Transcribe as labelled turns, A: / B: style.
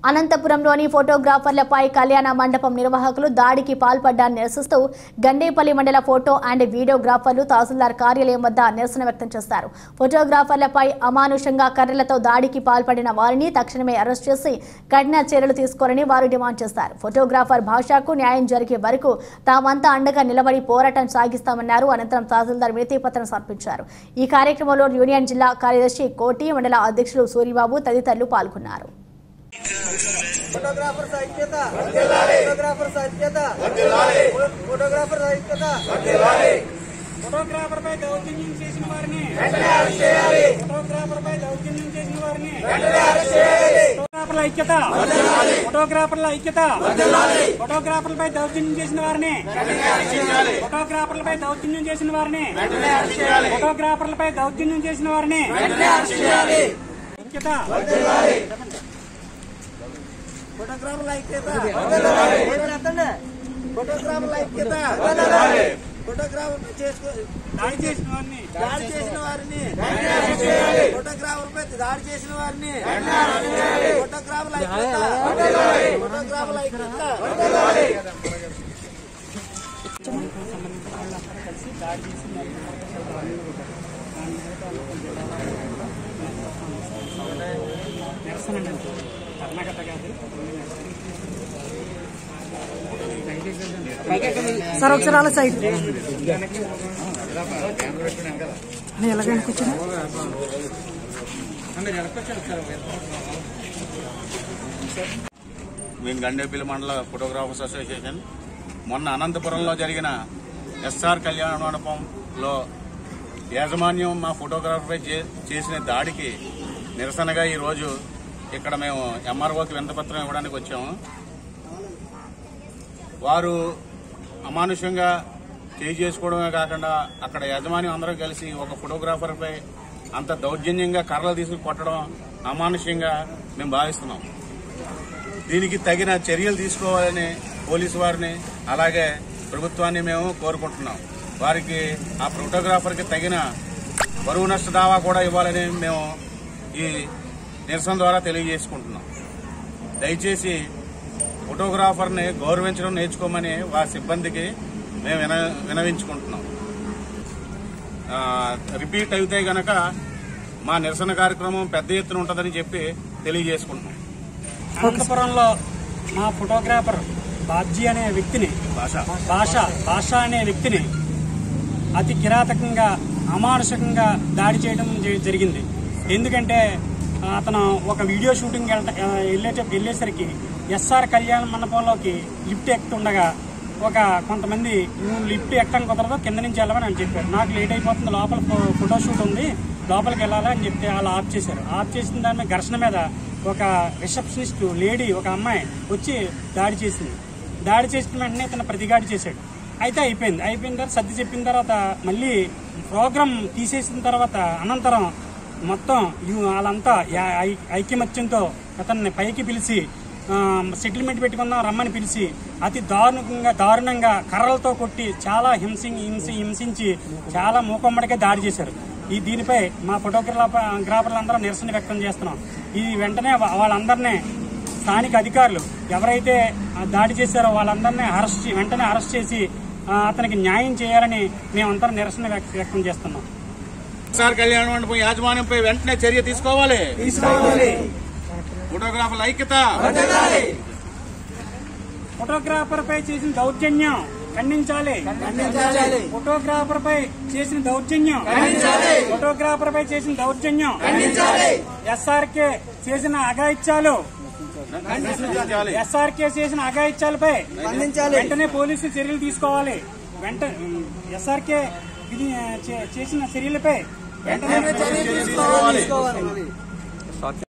A: అనంతపురంలోని ఫోటోగ్రాఫర్లపై కళ్యాణ మండపం నిర్వాహకులు దాడికి పాల్పడ్డాన్ని నిరసిస్తూ గండేపల్లి మండల ఫోటో అండ్ వీడియోగ్రాఫర్లు తహసీల్దార్ కార్యాలయం వద్ద నిరసన వ్యక్తం చేశారు ఫోటోగ్రాఫర్లపై అమానుషంగా కర్రలతో దాడికి పాల్పడిన వారిని తక్షణమే అరెస్ట్ చేసి కఠిన చర్యలు తీసుకోవాలని వారు డిమాండ్ చేశారు ఫోటోగ్రాఫర్ భాషకు న్యాయం జరిగే వరకు తామంతా అండగా నిలబడి పోరాటం సాగిస్తామన్నారు అనంతరం తహసీల్దార్ వినతి పత్రం సమర్పించారు ఈ కార్యక్రమంలో యూనియన్ జిల్లా కార్యదర్శి కోటి మండల అధ్యక్షులు సూరిబాబు తదితరులు పాల్గొన్నారు
B: ఫోటోగ్రాఫర్స్ ఐక్యత ఫోటోగ్రాఫర్స్ ఐక్యత ఫోటోగ్రాఫర్స్ ఐక్యత
C: ఫోటోగ్రాఫర్ పై దౌర్జన్యం చేసిన వారిని ఫోటోగ్రాఫర్ పై దౌర్జన్యం చేసిన వారిని ఫోటోగ్రాఫర్ల ఐక్యత ఫోటోగ్రాఫర్ల ఐక్యత ఫోటోగ్రాఫర్లపై దౌర్జన్యం చేసిన వారిని ఫోటోగ్రాఫర్లపై దౌర్జన్యం చేసిన వారిని ఫోటోగ్రాఫర్లపై దౌర్జన్యం చేసిన వారిని ఐక్యత
B: ఫోటోగ్రాఫర్ల ఐక్యత ఎత్తండి ఫోటోగ్రాఫర్ల ఐక్యత ఫోటోగ్రాఫర్ చేసుకో
C: దాడి చేసిన వారిని
B: దాడి చేసిన వారిని ఫోటోగ్రాఫర్ పై దాడి చేసిన వారిని ఫోటోగ్రాఫర్ల ఐక్యత ఫోటోగ్రాఫర్ల ఐక్యత
C: నిరసన కర్ణాటక కాదు
D: సార్ ఒకసారి అలా సైడ్ ఎలాగైనా కూర్చున్నా
E: మేము గండేపల్లి మండల ఫోటోగ్రాఫర్స్ అసోసియేషన్ మొన్న అనంతపురంలో జరిగిన ఎస్ఆర్ కళ్యాణ మండపంలో యాజమాన్యం మా ఫోటోగ్రాఫర్పై చే- చేసిన దాడికి నిరసనగా ఈరోజు ఇక్కడ మేము ఎంఆర్ఓకి వింతపత్రం ఇవ్వడానికి వచ్చాము వారు అమానుషంగా చేయి చేసుకోవడమే కాకుండా అక్కడ యజమాని అందరూ కలిసి ఒక ఫోటోగ్రాఫర్పై అంత దౌర్జన్యంగా కర్రలు తీసుకుని కొట్టడం అమానుష్యంగా మేము భావిస్తున్నాం దీనికి తగిన చర్యలు తీసుకోవాలని పోలీసు వారిని అలాగే ప్రభుత్వాన్ని మేము కోరుకుంటున్నాం వారికి ఆ ఫోటోగ్రాఫర్కి తగిన బరువు నష్ట దావా కూడా ఇవ్వాలని మేము ఈ నిరసన ద్వారా తెలియజేసుకుంటున్నాం దయచేసి ఫోటోగ్రాఫర్ని గౌరవించడం నేర్చుకోమని వారి సిబ్బందికి మేము విన వినవించుకుంటున్నాం ఆ, రిపీట్ అయితే గనక మా నిరసన కార్యక్రమం పెద్ద ఎత్తున ఉంటుందని చెప్పి తెలియజేసుకుంటున్నాం
C: అనంతపురంలో మా ఫోటోగ్రాఫర్ బాబ్జీ అనే వ్యక్తిని
E: భాష
C: భాష భాష అనే వ్యక్తిని అతి కిరాతకంగా అమానుషకంగా దాడి చేయడం జ- జరిగింది ఎందుకంటే ఆ, అతను ఒక వీడియో షూటింగ్ వెళ్త ఆ, వెళ్ళేట వెళ్ళేసరికి ఎస్ఆర్ కళ్యాణ మండపంలోకి లిఫ్ట్ ఎక్కుతుండగా ఒక కొంతమంది నువ్వు లిఫ్ట్ ఎక్కడం కుదరదు కింద నుంచి వెళ్ళమని అని చెప్పారు నాకు లేట్ అయిపోతుంది లోపల ఫో- ఫోటో షూట్ ఉంది లోపలికి వెళ్ళాలి అని చెప్తే వాళ్ళు ఆఫ్ చేశారు ఆఫ్ చేసిన దాని మీద ఘర్షణ మీద ఒక రిసెప్షనిస్ట్ లేడీ ఒక అమ్మాయి వచ్చి దాడి చేసింది దాడి చేసిన వెంటనే తన ప్రతిగాడి చేశాడు అయితే అయిపోయింది అయిపోయిన తర్వాత సర్ది చెప్పిన తర్వాత మళ్ళీ ప్రోగ్రామ్ తీసేసిన తర్వాత అనంతరం మొత్తం యు- వాళ్ళంతా యా- ఐ- ఐకమత్యంతో అతన్ని పైకి పిలిచి ఆ, సెటిల్మెంట్ పెట్టుకుందాం రమ్మని పిలిచి అతి దారుణంగా దారుణంగా కర్రలతో కొట్టి చాలా హింసి హింసి హింసించి చాలా మూకమ్మడిగా దాడి చేశారు ఈ దీనిపై మా ఫోటోగ్రాఫర్ గ్రాఫర్లందరూ నిరసన వ్యక్తం చేస్తున్నాం ఈ వెంటనే వా- వాళ్ళందరినీ స్థానిక అధికారులు ఎవరైతే ఆ దాడి చేశారో వాళ్ళందరినీ అరెస్ట్ చే- వెంటనే అరెస్ట్ చేసి ఆ, అతనికి న్యాయం చేయాలని మేమంతా నిరసన వ్యక్త- వ్యక్తం చేస్తున్నాం
E: ఎస్ఆర్ కళ్యాణ మండపం యాజమాన్యంపై వెంటనే చర్య తీసుకోవాలి
B: తీసుకోవాలి
E: ఫోటోగ్రాఫర్ల ఐక్యత
C: ఫోటోగ్రాఫర్ పై చేసిన దౌర్జన్యం ఖండించాలి
B: ఖండించాలి
C: ఫోటోగ్రాఫర్ పై చేసిన దౌర్జన్యం ఫోటోగ్రాఫర్ పై చేసిన దౌర్జన్యం ఎస్ఆర్కే చేసిన అఘాయిత్యాలు
E: ఖండించాలి.
C: ఎస్ఆర్కే చేసిన అఘాయిత్యాలపై
B: ఖండించాలి.
C: వెంటనే పోలీసులు చర్యలు తీసుకోవాలి వెంట ఎస్ఆర్కే ఇది చే- చేసిన చర్యలపై వెంటనే
B: చర్య తీసుకోవాలి